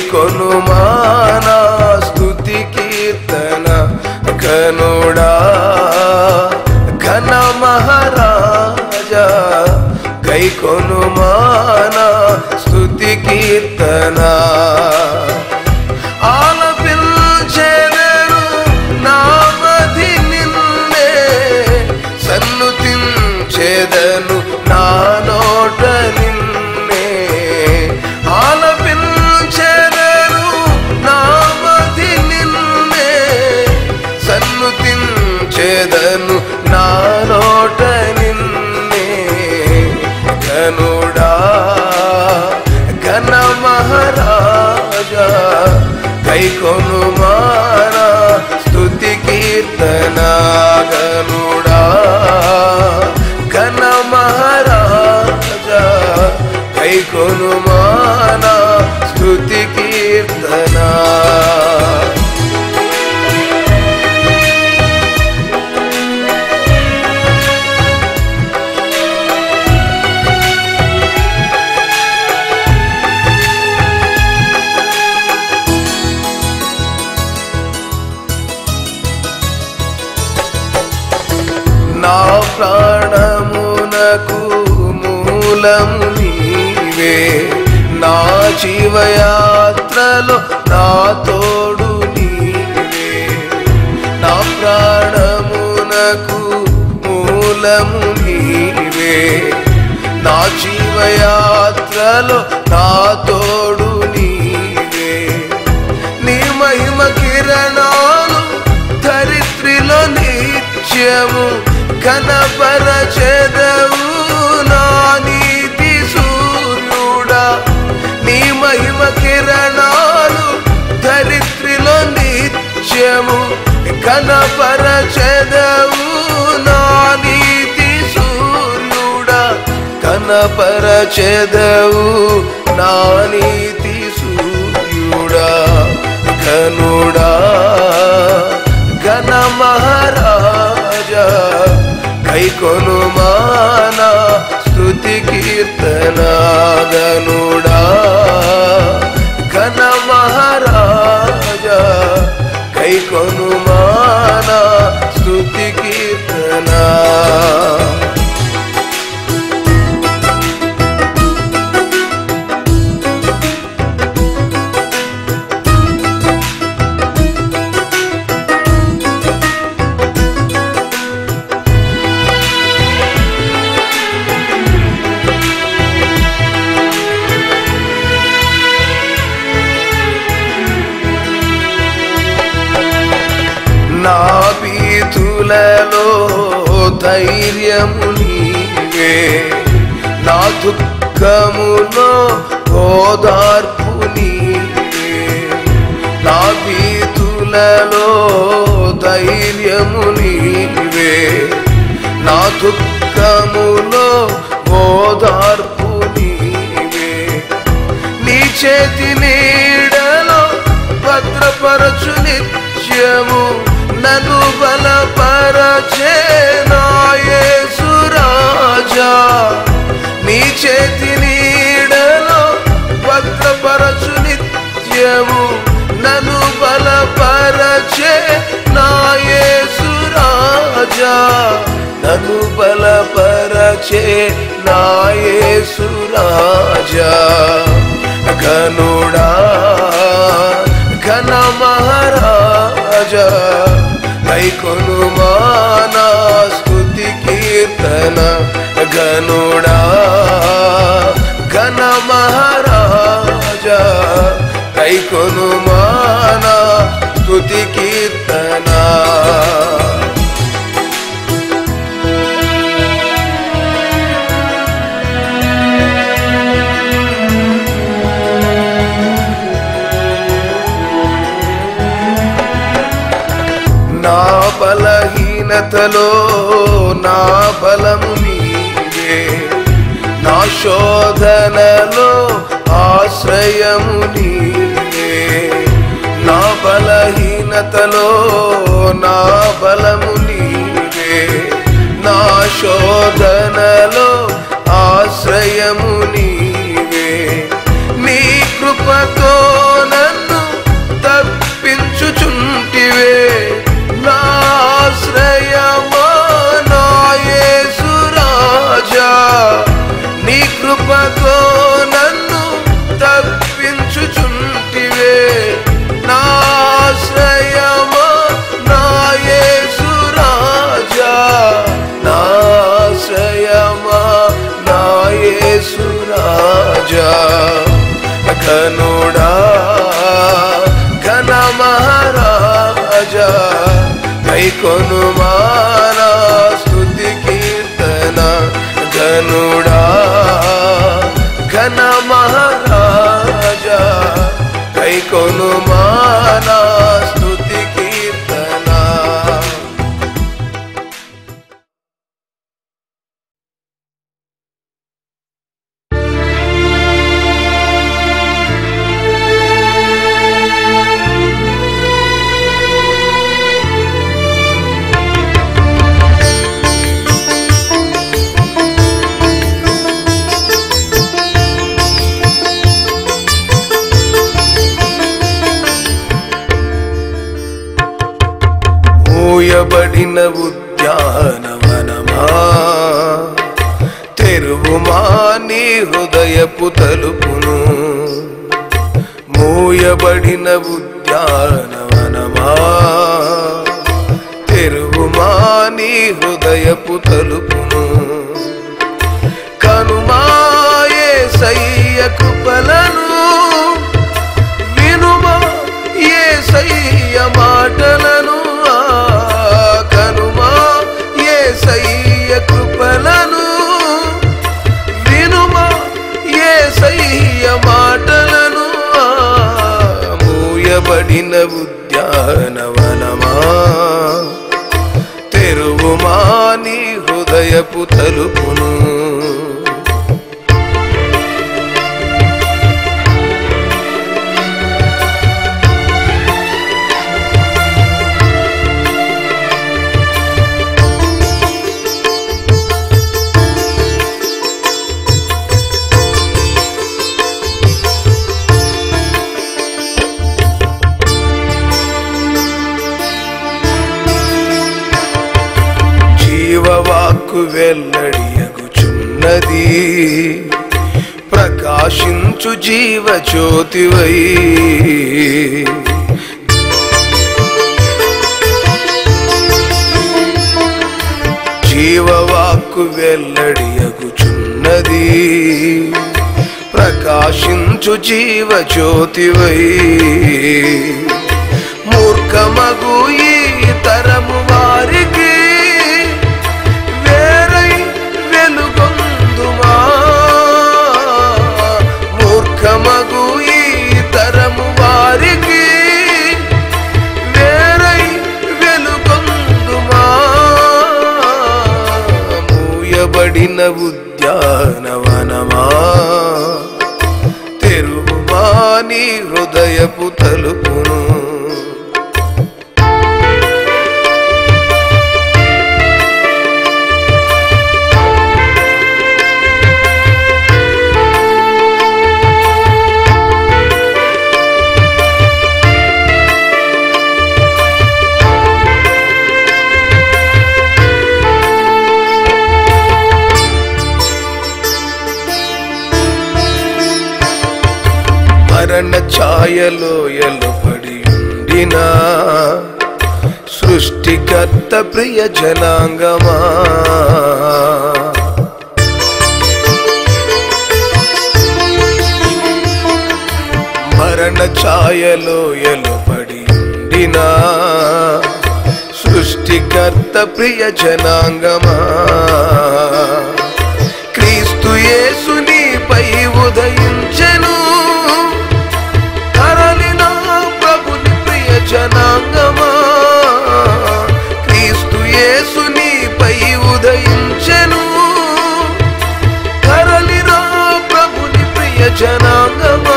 కొనుమానా స్తుతి కీర్తన కనుడా ఘన మహారాజా కై కొనుమానా స్తుతి కీర్తన ఆలపించెదను నామది నిన్నే సన్నుతించెదను నా నోట నిన్నే ఆలపించెదను నామది నిన్నే సన్నుతించెదను నా నోట నిన్నే గనుడా ఘన మహారాజా కై కొనుమానా స్తుతి కీర్తన గనుడా ఘన మహారాజా కై కొనుమానా స్తుతి కీర్తన నా ప్రాణమునకు మూలము నీవే నా జీవయాత్రలో నా తోడు నీవే నా ప్రాణమునకు మూలము నీవే నా జీవయాత్రలో నా తోడు నీవే నీ మహిమ కిరణాలు ధరిత్రిలో నిత్యము కనపరచెదవు నా నీతి సూర్యుడా నీ మహిమ కిరణాలు ధరిత్రిలో నిత్యము కనపరచెదవు నా నీతి సూర్యుడా కనపరచెదవు నా నీతి సూర్యుడా ఘనుడా ఘన మహారాజా కై కొనుమానా స్తుతి కీర్తన గనుడా ఘన మహారాజా కై కొనుమానా స్తుతి కీర్తన నా పీతులలో ధైర్యము నీవే నా దుఃఖములో ఓదార్పు నీవే నా పీతులలో ధైర్యము నీవే నా దుఃఖములో ఓదార్పు నీవే నీ చేతి నీడలో భద్రపరచు నిత్యము నన్ను బలపరచే నాయసురాజా నీ చేతి నీడలో భద్రపరచు నిత్యము నన్ను బలపరచే నాయసురాజా నన్ను బలపరచే నాయసురాజా ఘనుడా ఘన మహారాజా కై కొనుమానా స్తుతి కీర్తన ఘనుడా ఘన మహారాజా కై కొనుమానా స్తుతి కీర్తన నా బలహీనతలో నా బలము నీవే నా శోధనలో ఆశ్రయము నీవే నా బలహీనతలో నా బలము నీవే నా శోధనలో ఆశ్రయము నీవే నీ కృపతో కొనుమానా స్తుతి కీర్తన ఘనుడా ఘన మహారాజా కై కొనుమానా స్తుతి కీర్తన మూయబడిన ఉద్యానవనమా తెరువుమా నీ హృదయపు తలుపును మూయబడిన ఉద్యానవనమా తెరువుమా నీ హృదయపు తలుపును కనుమాయే సయ్య కృపలను వినుమా ఏ సయ్య మాటలను ఆ కనుమా ఏ సయ్య కృపలను వినుమా ఏ సయ్య మాటలను ఆ మూయబడిన ఉద్యానవనమా తెరువుమా నీ హృదయపు తలుపును జీవవాక్కు వెల్లడియగుచున్నది ప్రకాశించు జీవ జ్యోతివై జీవవాక్కు వెల్లడియగుచున్నది ప్రకాశించు జీవ జ్యోతివై మూర్ఖమగు ఈ తరము వారికి వేరై వెలుగొందుమా మూర్ఖమగు ఈ తరము వారికి వేరై వెలుగొందుమా మూయబడిన ఉద్యానవనమా తెరువుమా నీ హృదయపు తలుపును మరణ ఛాయలో ఎలుపడి ఉండిన సృష్టికర్త ప్రియ జనాంగమా మరణ ఛాయలో ఎలుపడి ఉండిన సృష్టికర్త ప్రియ జనాంగమా క్రీస్తు యేసునిపై ఉదయించెను తరలిన ప్రభుని ప్రియ జనాంగమా క్రీస్తు యేసునిపై ఉదయించెను తరలిన ప్రభుని ప్రియ జనాంగమా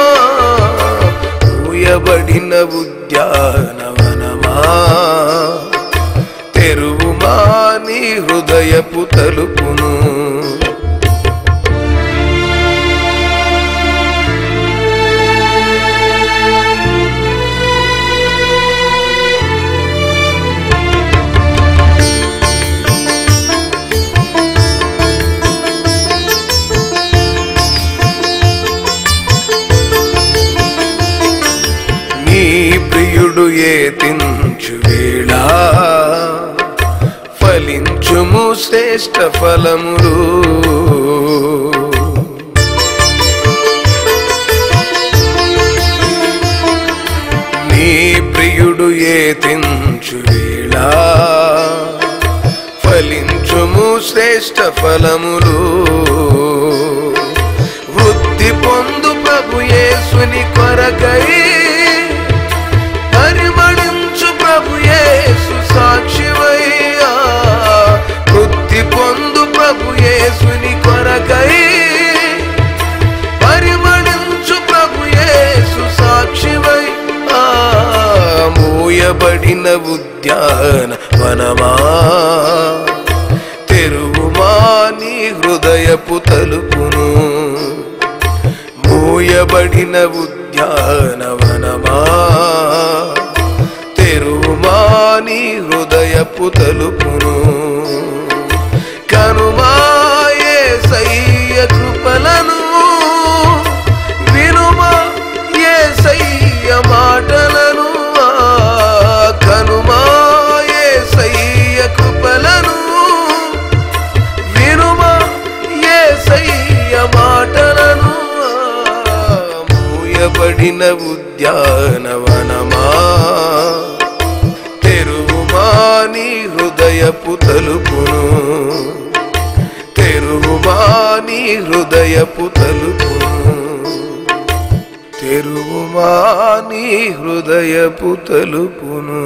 ఊయబడిన ఉద్యానవనమా తెరువుమా నీ హృదయపు తలుపును నీ ప్రియుడు ఏ తించు వేళ ఫలించుము శ్రేష్ట ఫలములు నీ ప్రియుడు ఏ తించు వేళ శ్రేష్ఠ ఫలములు వృద్ధి పొందు ప్రభు యేసుని కొరకై పరిమళించు ప్రభు యేసు సాక్షివయ్యా వృద్ధి పొందు ప్రభు యేసుని కొరకై పరిమళించు ప్రభు యేసు సాక్షివై ఆ మూయబడిన ఉద్యాన వనమా తెరువుమా నీ హృదయపు తలుపును మూయబడిన ఉద్యానవనమా తెరువుమా నీ హృదయపు తలుపును కనుమాయే సయ్య కృపలను వినుమా ఏ సయ్య మాటలను ఆ కనుమాయే సయ్య కృపలను వినుమా ఏ సయ్య మాటలను ఆ మూయబడిన ఉద్యానవనమా తెరువుమా నీ హృదయపు తలుపును తెరువుమా నీ హృదయపు తలుపును తెరువుమా నీ హృదయపు తలుపును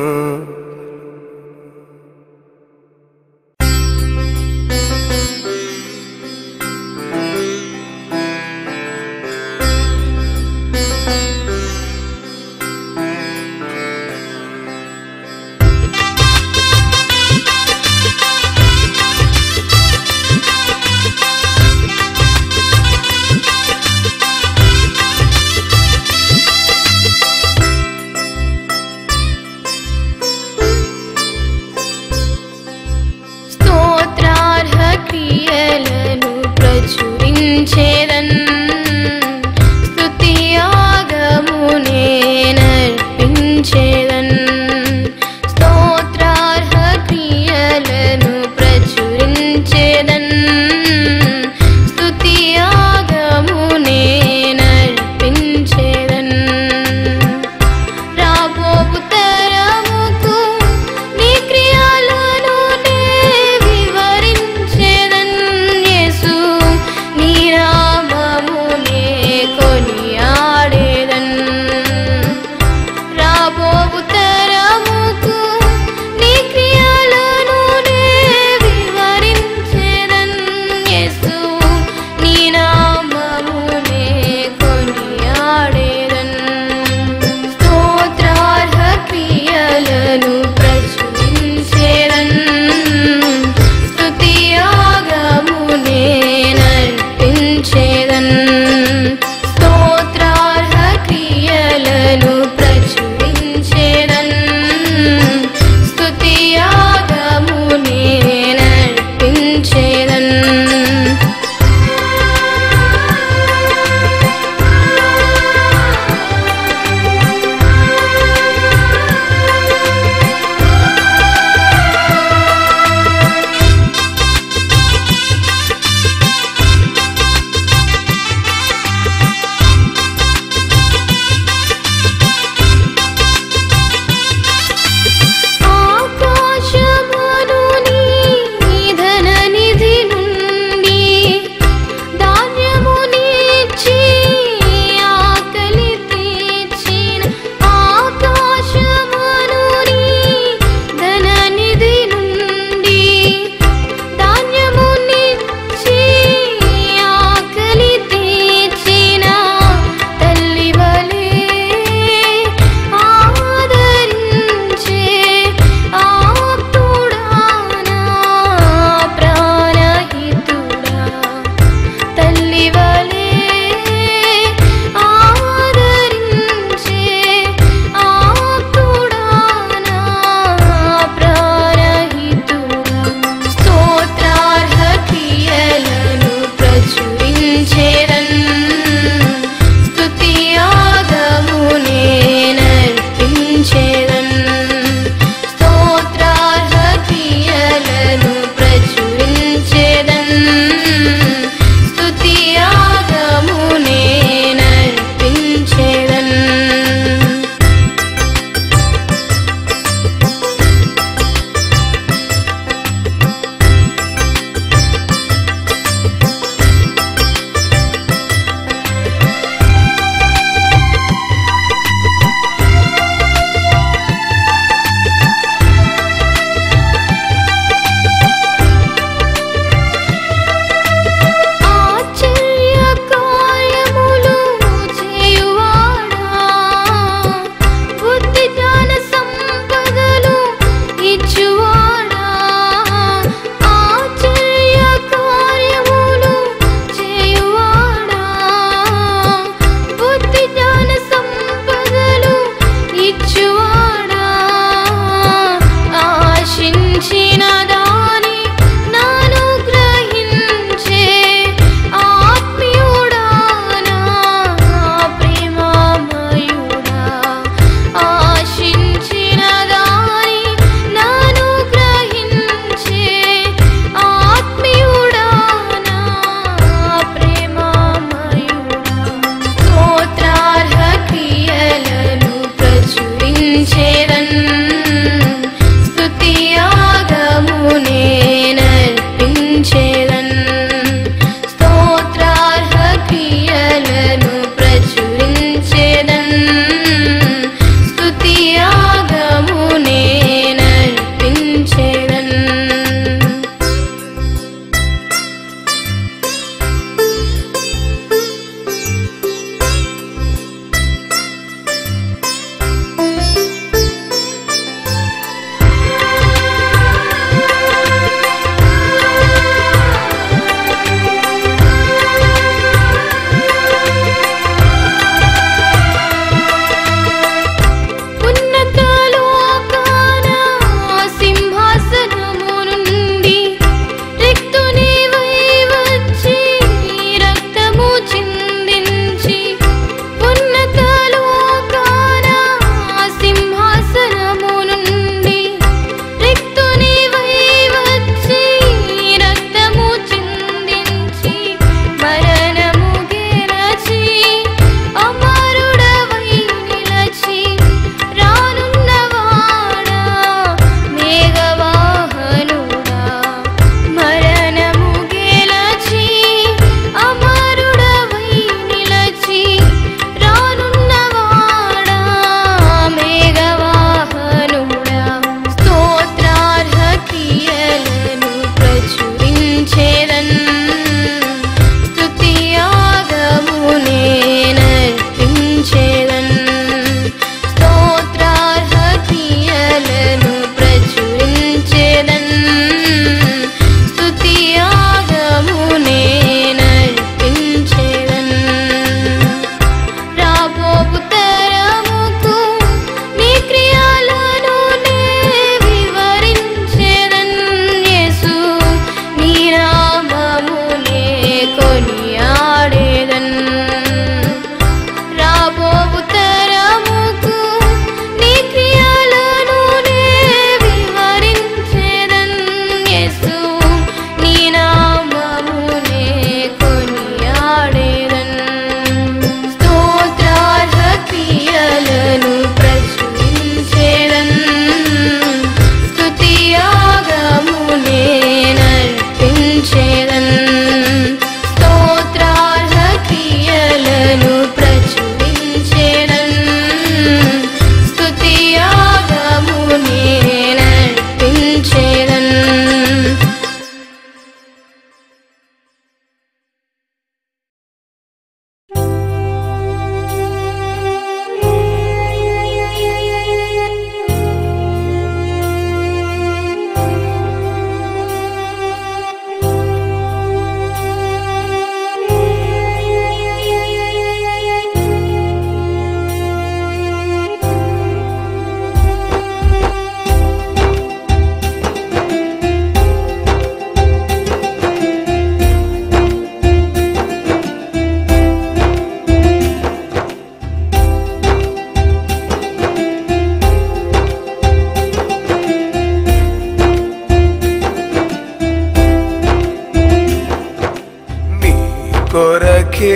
కొరకే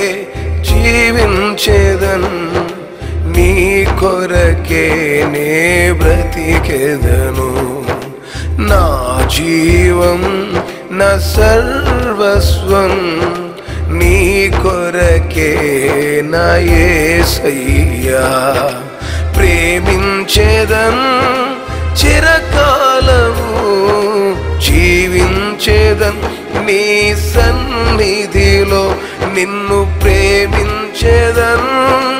జీవించేదన్ నీ కొరకే నే బ్రతికెదను నా జీవం నా సర్వస్వం నీ కొరకే నా యేసయ్యా ప్రేమించేదన్ చిరకాలము జీవించేదన్ నీ సన్నిధిలో నిన్ను ప్రేమించేదన్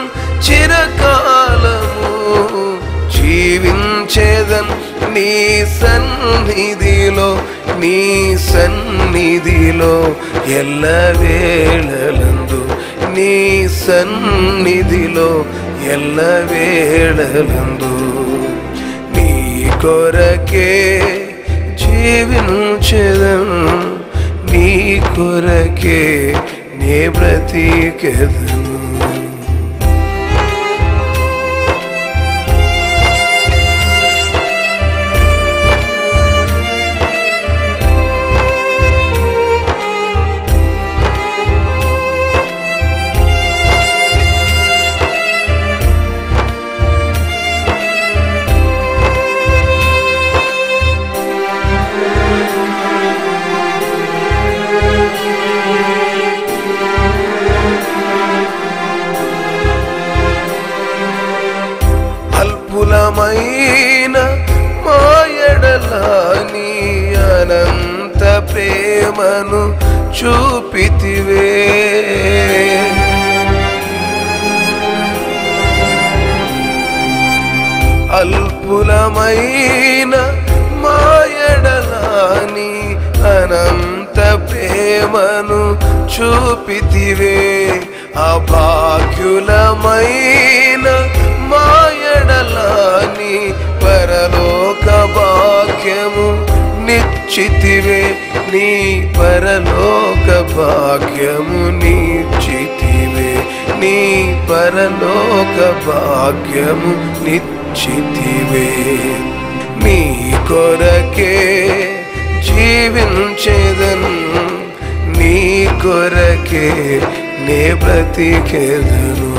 చిరకాలము జీవించేదన్ నీ సన్నిధిలో నీ సన్నిధిలో ఎల్లవేళలందు నీ సన్నిధిలో ఎల్లవేళలందు నీ కొరకే జీవించెదను నీ కొరకే నే బ్రతికెదను అల్పులమైన మాయడలాని అనంత ప్రేమను చూపితివే అల్పులమైన మాయడలాని అనంత ప్రేమను చూపితివే అభాగ్యులమైన మాయడలాని పరలోక భాగ్యము నిశ్చితివే నీ పరలోక భాగ్యము నిశ్చితివే నీ పరలోక భాగ్యము నిశ్చితివే నీ కొరకే జీవించేదన్ నీ కొరకే నే బ్రతికెదను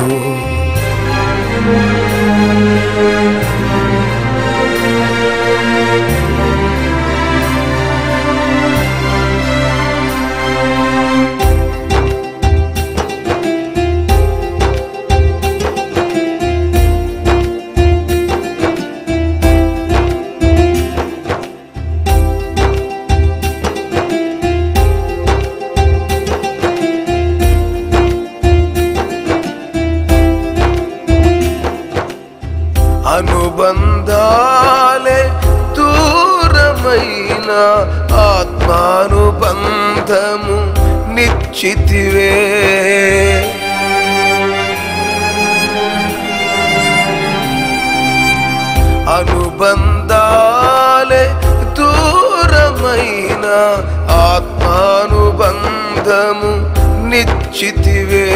అనుబంధాలే దూరమైన ఆత్మానుబంధము నిశ్చితివే అనుబంధాలే దూరమైన ఆత్మానుబంధము నిశ్చితివే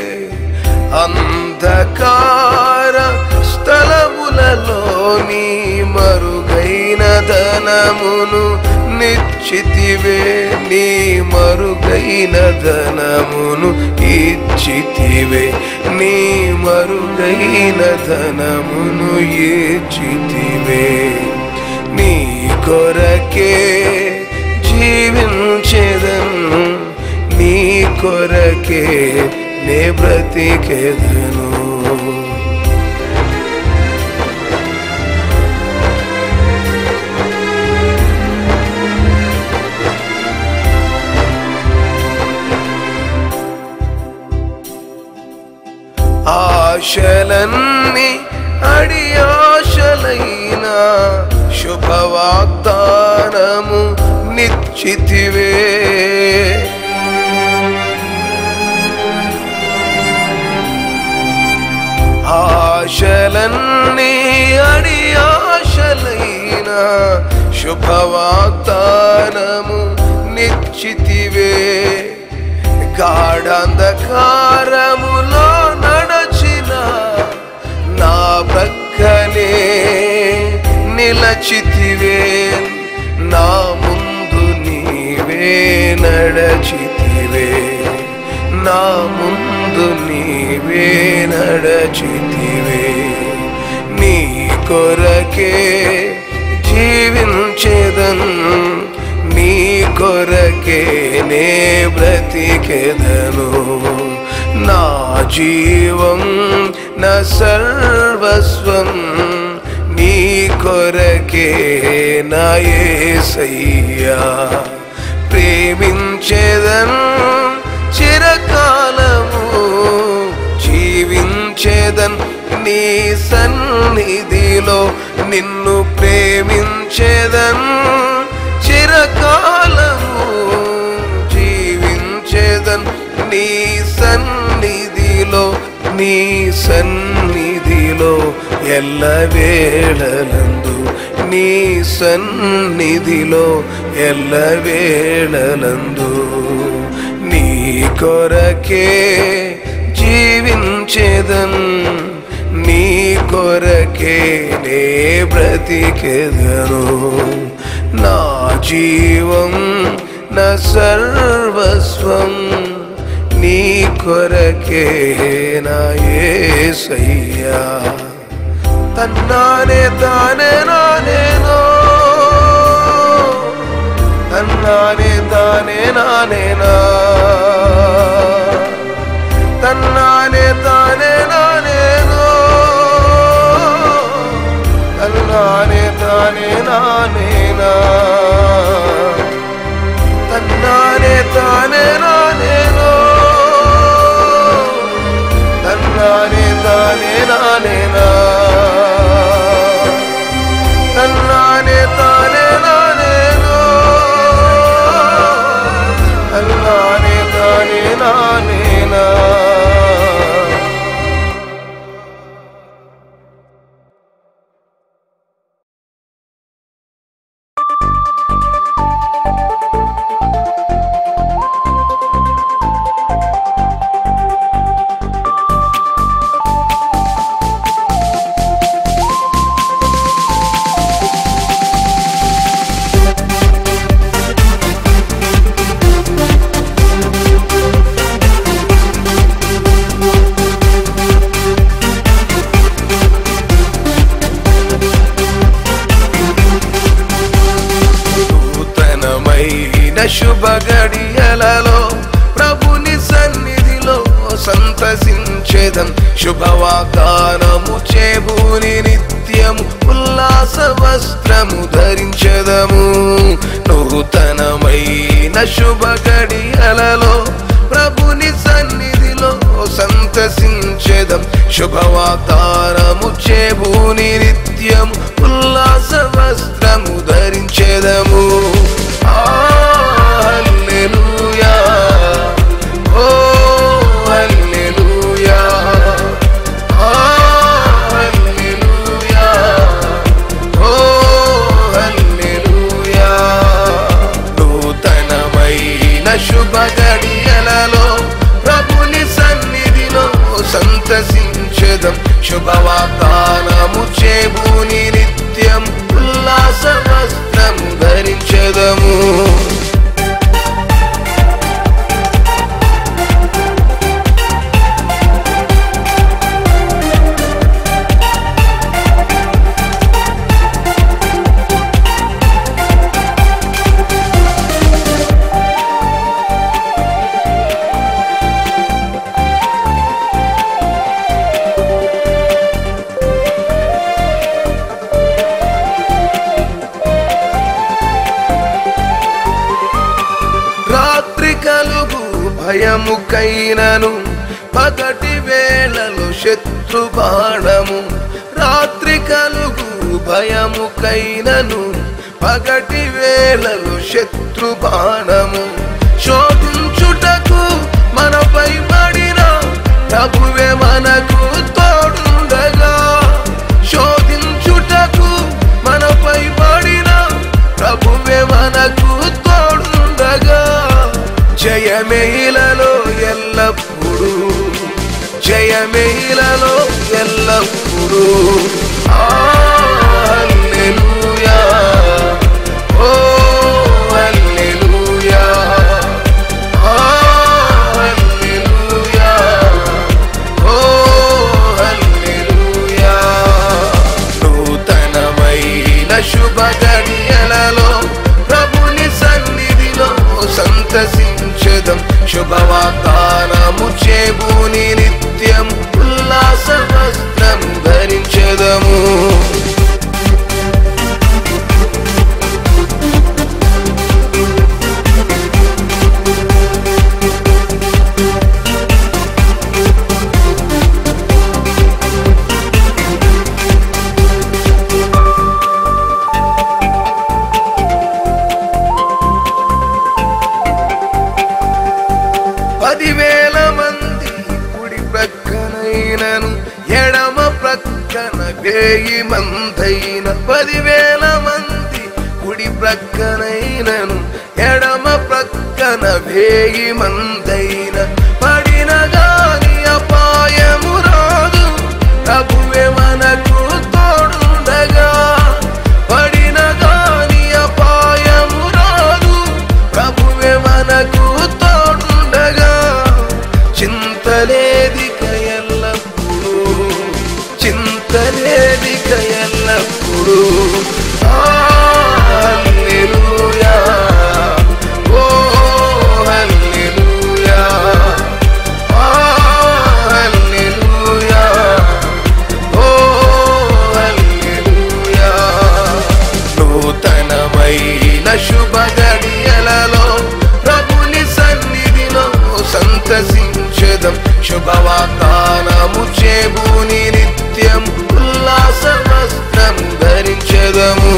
అంధకార స్థలములలోని మరుగైన ధనమును నిశ్చితివే నీ మరుగైన ధనమును ఇచ్చితివే నీ మరుగైన ధనమును ఇచ్చితివే నీ కొరకే జీవించేదను నీ కొరకే నే బ్రతికెదను ఆశలన్నీ అడి ఆశలైన శుభవాగ్దానము నిశ్చితివే ఆశలన్నీ అడి ఆశలైన శుభవాగ్దానము నిశ్చితివే గాఢంధకారములో నడచిన నా ప్రక్కనే నిలచితివే నా ముందు నీవే నడచితివే నా ముందు నీవే నడచితివే నీ కొరకే జీవించేదన్ నీ కొరకే నే బ్రతికెదను నా జీవం నా సర్వస్వం నీ కొరకే నా యేసయ్యా ప్రేమించేదన్ చిరకాలము జీవించేదన్ నీ సన్నిధిలో నిన్ను ప్రేమించేదన్ చిరకాలము జీవించేదన్ నీ సన్నిధిలో నీ సన్నిధిలో ఎల్ల వేళలందు నీ సన్నిధిలో ఎల్ల వేళలందు నీ కొరకే జీవించేదన్ నీ కొరకే నే బ్రతికెదను నా జీవం నా సర్వస్వం నీ కొరకే నా యేసయ్యా తన్నానే తానే నానేనో తన్నానే తానే నానేనా తన్నానే తానే నానేనో తన్నానే తానే నానేనా తన్నానే తానే నానేనో తన్నానే తానే నానేనా తన్నానే తానే నానేనో తన్నానే తానే నానేనా నూతనమైన శుభ గడియలలో ప్రభుని సన్నిధిలో సంతసించేదం శుభవాగ్దానము చేబూని నిత్యము ఉల్లాస వస్త్రము ధరించదము నూతనమైన శుభ గడియలలో ప్రభుని సన్నిధిలో సంతసించేదం శుభవాగ్దానము చేబూని నిత్యం ఉల్లాస వస్త్రము ధరించేదము ఆ, హల్లెలూయా. ఓ, హల్లెలూయా. ఆ, హల్లెలూయా. ఓ, హల్లెలూయా. నూతనమైన శుభ గడియలలో ప్రభుని సన్నిధిలో సంతసించదం శుభవాగ్దానము చేబూని నిత్యం ఉల్లాస వస్త్రము ధరించదము రాత్రి కలుగు భయముకైనను పగటి వేళలు శత్రు బాణము రాత్రి కలుగు భయముకైనను పగటి వేళలు శత్రు బాణము శోధించుటకు మనపై పడిన ప్రభువే మనకు తోడుండగా శోధించుటకు మనపై పడిన ప్రభువే మనకు తోడుండగా జయమేలలో ఎల్లప్పుడూ జయమేలలో ఎల్లప్పుడూ ఆ, హల్లెలూయా. ఓ, హల్లెలూయా. ఆ, హల్లెలూయా. సంతసించదం శుభవాగ్దానము చేబూని నిత్యం ఉల్లాస వస్త్రం ధరించదము పదివేల మంది కుడి ప్రక్కనైనను ఎడమ ప్రక్కన వేయి మందైన పదివేల మంది కుడి ప్రక్కనైనను ఎడమ ప్రక్కన వేయి మందైన పడిన గాని అపాయము రాదు ప్రభువే మనకు తోడుండగా పడిన గాని అపాయము రాదు ప్రభువే మనకు తోడుండగా చింతలేదిక ఎల్లప్పుడూ చింతలేదిక ఎల్లప్పుడూ హల్లెలూయా ఓ హల్లెలూయా హల్లెలూయా ఓ హల్లెలూయా నూతనమైన శుభ గడియలలో ప్రభుని సన్నిధిలో సంతసించదం శుభవాగ్దానము చేబూని నిత్యం ఉల్లాస వస్త్రం ధరించదము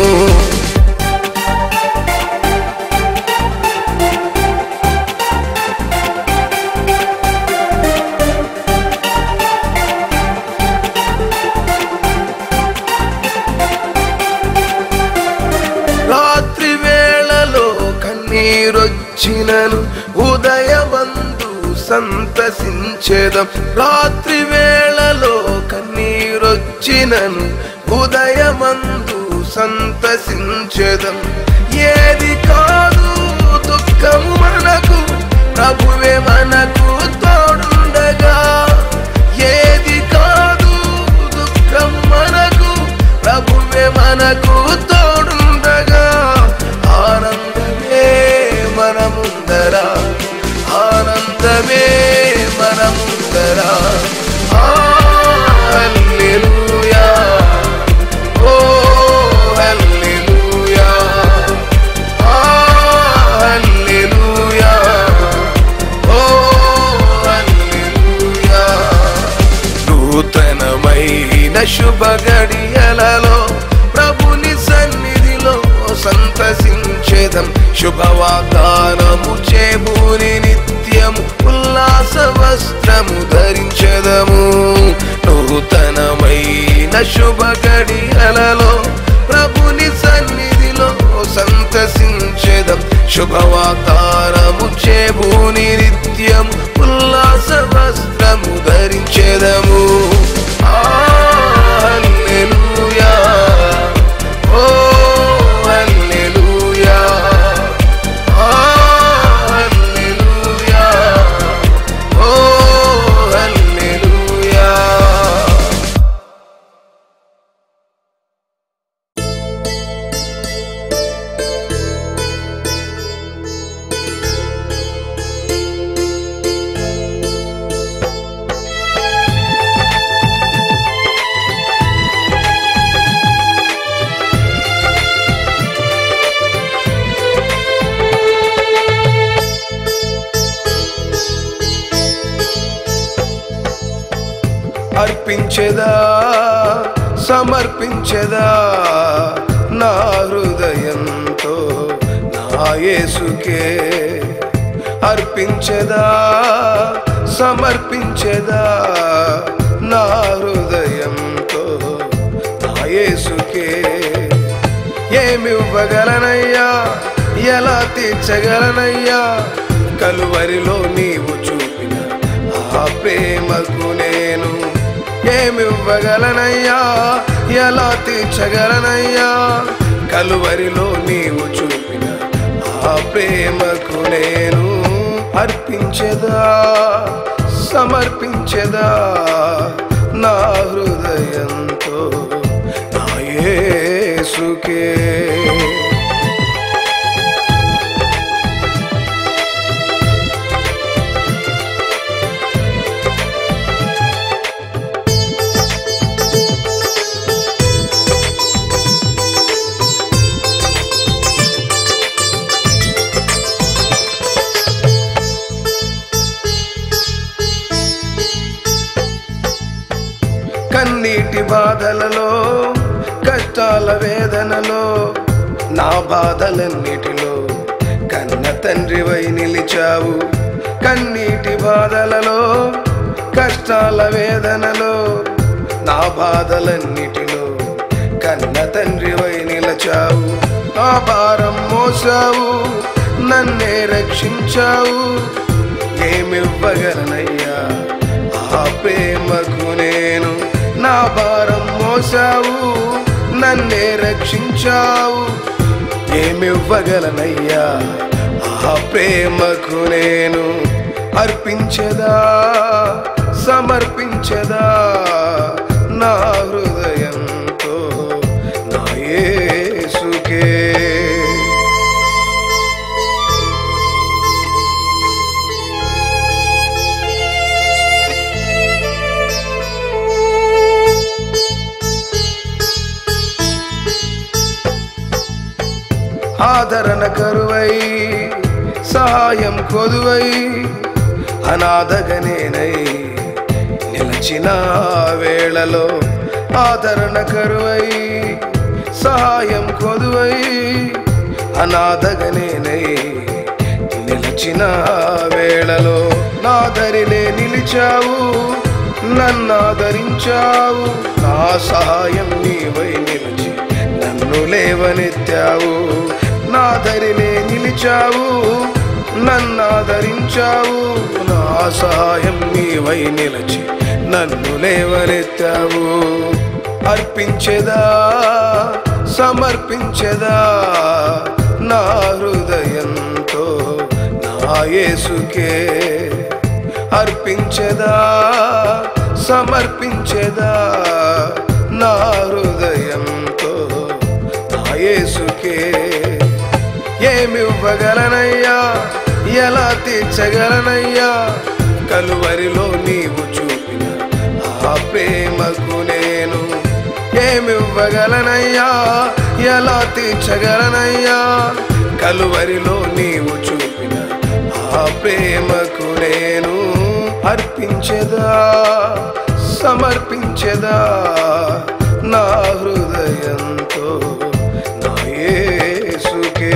రాత్రి వేళలో కన్నీరొచ్చినను ఉదయమందు సంతసించేదం రాత్రి వేళలో కన్నీరొచ్చినను ఉదయమందు సంతసించేదం ఏది కాదు దుఃఖము మనకు ప్రభువే మనకు తోడుండగా ఏది కాదు దుఃఖం మనకు ప్రభువే మనకు తోడుండగా ఆనందమే మనముందరా ఆనందమే మనముందరా హల్లెలూయా ఓ హల్లెలూయా హల్లెలూయా ఓ హల్లెలూయా నూతనమైన శుభ గడియలలో ప్రభుని సన్నిధిలో సంతసించేదం శుభవాగ్దానము చేబూని నిత్యము ఉల్లాస వస్త్రము ధరించదము నూతనమైన శుభ గడియలలో ప్రభుని సన్నిధిలో సంతసించేదం శుభవాగ్దానము చేబూని నిత్యం ఉల్లాస వస్త్రము ధరించెదము హల్లెలూయా ఓ హల్లెలూయా హల్లెలూయా ఓ హల్లెలూయా అర్పించెదా సమర్పించెదా నా హృదయంతో నా యేసుకే అర్పించెదా సమర్పించెదా నా హృదయంతో నా యేసుకే ఏమివ్వగలనయ్యా ఎలా తీర్చగలనయ్యా కలువరిలో నీవు చూపిన ఆ ప్రేమకు నేను ఏమివ్వగలనయ్యా ఎలా తీర్చగలనయ్యా కలువరిలో నీవు చూపిన ఆ ప్రేమకు నేను అర్పించెదా సమర్పించెదా నా హృదయంతో నా యేసుకే కన్నీటి బాధలలో కష్టాల వేదనలో నా బాధలన్నిటిలో కన్న తండ్రివై నిలిచావు కన్నీటి బాధలలో కష్టాల వేదనలో నా బాధలన్నిటిలో కన్న తండ్రివై నిలచావు ఆ భారం మోసావు నన్నే రక్షించావు ఏమివ్వగలనయ్యా ఆ ప్రేమకు నేను నా భారం మోసావు నన్నే రక్షించావు ఏమివ్వగలనయ్యా ఆ ప్రేమకు నేను అర్పించదా సమర్పించదా నా హృదయంతో నా యేసుకే ఆదరణ కరువై సహాయం కొదువై అనాథగనేనై నిలచిన వేళలో ఆదరణ కరువై సహాయం కొదువై అనాథగనేనై నిలిచిన వేళలో నా దరినే నిలిచావు నన్నాదరించావు నా సహాయం నీవై నిలిచి నన్ను లేవనెత్తావు నా దరినే నిలిచావు నన్నాదరించావు నా సహాయం నీవై నిలిచి నన్ను లేవనెత్తావు అర్పించెదా సమర్పించెదా నా హృదయంతో నా యేసుకే అర్పించెదా సమర్పించెదా నా హృదయంతో నా యేసుకే ఏమివ్వగలనయ్యా ఎలా తీర్చగలనయ్యా కలువరిలో నీవు చూపిన ఆ ప్రేమకు నేను ఏమివ్వగలనయ్యా ఎలా తీర్చగలనయ్యా కలువరిలో నీవు చూపిన ఆ ప్రేమకు నేను అర్పించెదా సమర్పించెదా నా హృదయంతో నా యేసుకే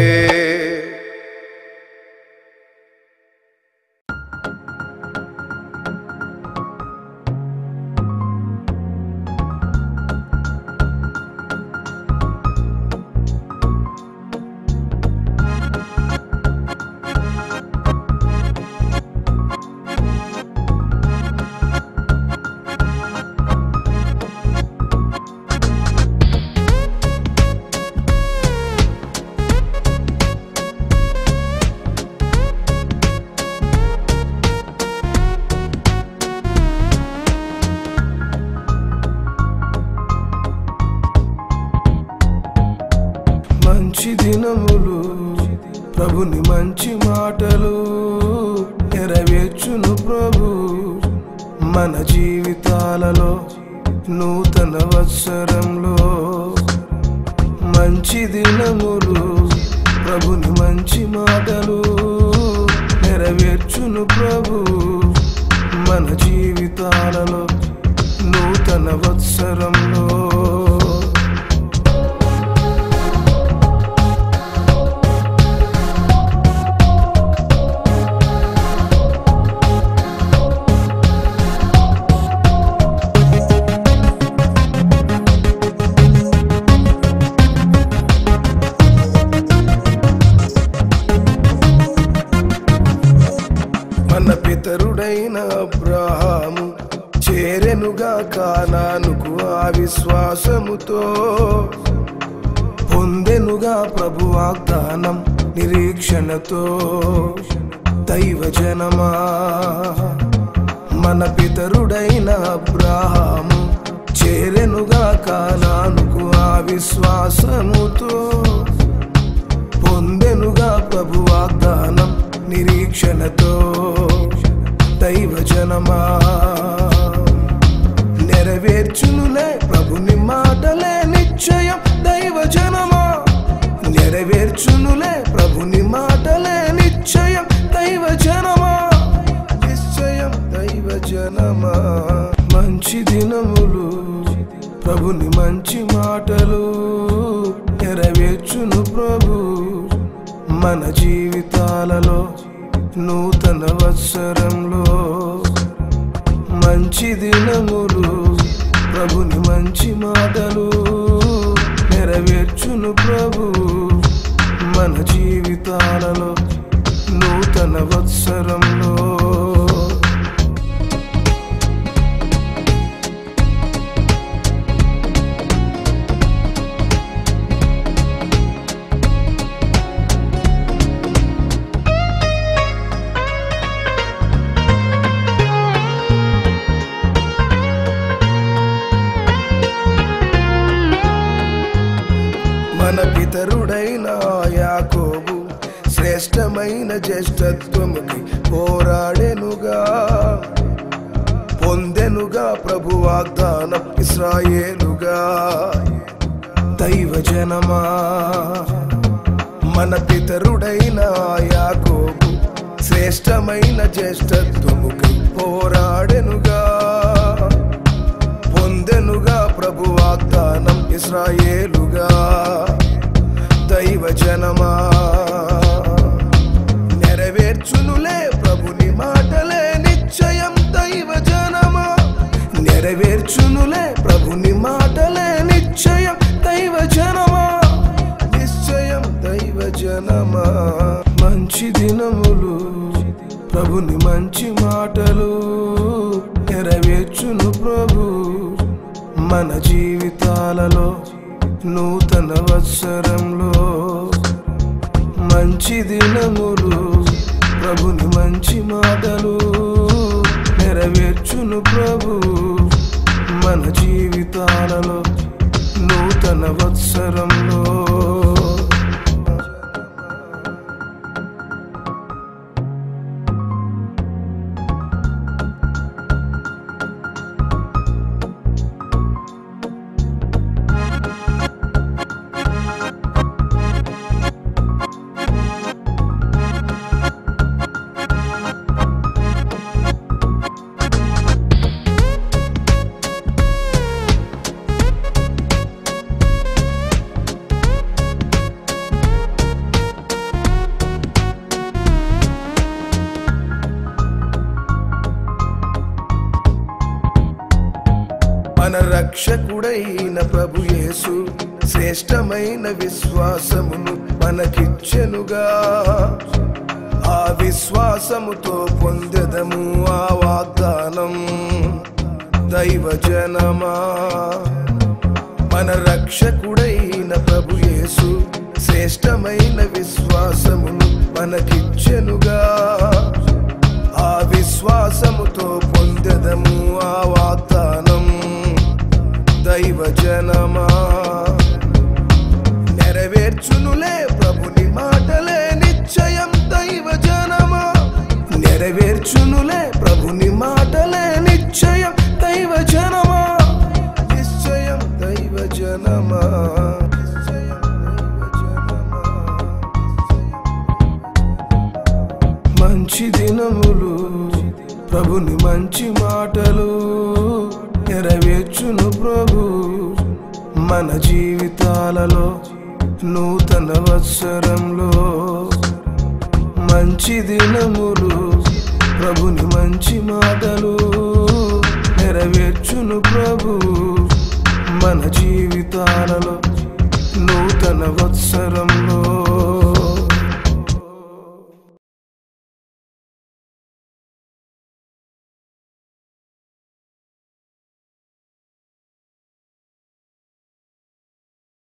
మంచి దినములు ప్రభుని మంచి మాటలు నెరవేర్చును ప్రభు మన జీవితాలలో నూతన వత్సరంలో మంచి దినములు ప్రభుని మంచి మాటలు నెరవేర్చును ప్రభు మన జీవితాలలో నూతన వత్సరంలో మన పితరుడైన అబ్రహాము చేరెనుగా కానానుకు ఆ విశ్వాసముతో పొందెనుగా ప్రభు వాగ్దానం నిరీక్షణతో దైవ జనమా మన పితరుడైన అబ్రహాము చేరెనుగా కానానుకు ఆ విశ్వాసముతో పొందెనుగా ప్రభు వాగ్దానం నిరీక్షణతో దైవ జనమా నెరవేర్చునులే ప్రభుని మాటలే నిశ్చయం దైవ జనమా నెరవేర్చునులే ప్రభుని మాటలే నిశ్చయం దైవ జనమా నిశ్చయం దైవ జనమా మంచి దినములు ప్రభుని మంచి మాటలు నెరవేర్చును ప్రభు మన జీవితాలలో నూతన వత్సరంలో మంచి దినములు ప్రభుని మంచి మాటలు నెరవేర్చును ప్రభు మన జీవితాలలో నూతన వత్సరంలో మన పితరుడైన యాకోబు శ్రేష్టమైన జ్యేష్ఠత్వముకి పోరాడెనుగా పొందెనుగా ప్రభు వాగ్దానం ఇస్రాయేలుగా దైవ జనమా మన పితరుడైన యాకోబు శ్రేష్టమైన జ్యేష్ఠత్వముకి పోరాడెనుగా పొందెనుగా ప్రభు వాగ్దానం ఇస్రాయేలుగా దైవ జనమా నెరవేర్చునులే ప్రభుని మాటలే నిశ్చయం దైవ జనమా నెరవేర్చునులే ప్రభుని మాటలే నిశ్చయం దైవ జనమా నిశ్చయం దైవ జనమా మంచి దినములు ప్రభుని మంచి మాటలు నెరవేర్చును ప్రభు మన జీవితాలలో నూతన వత్సరంలో మంచి దినములు ప్రభుని మంచి మాటలు నెరవేర్చును ప్రభు మన జీవితాలలో నూతన వత్సరంలో మన రక్షకుడైన ప్రభు యేసు శ్రేష్టమైన విశ్వాసమును మనకిచ్చెనుగా ఆ విశ్వాసముతో పొందెదము ఆ వాగ్దానం దైవ జనమా మన రక్షకుడైన ప్రభు యేసు శ్రేష్టమైన విశ్వాసమును మనకిచ్చెనుగా ఆ విశ్వాసముతో పొందెదము ఆ వాగ్దానం దైవ జనమా నెరవేర్చునులే ప్రభుని మాటలే నిశ్చయం దైవ జనమా నెరవేర్చునులే ప్రభుని మాటలే నిశ్చయం దైవ జనమా నిశ్చయం దైవ జనమా నిశ్చయం దైవ జనమా మంచి దినములు ప్రభుని మంచి మాటలు నెరవేర్చును ప్రభు మన జీవితాలలో నూతన వత్సరంలో మంచి దినములు ప్రభుని మంచి మాటలు నెరవేర్చును ప్రభు మన జీవితాలలో నూతన వత్సరంలో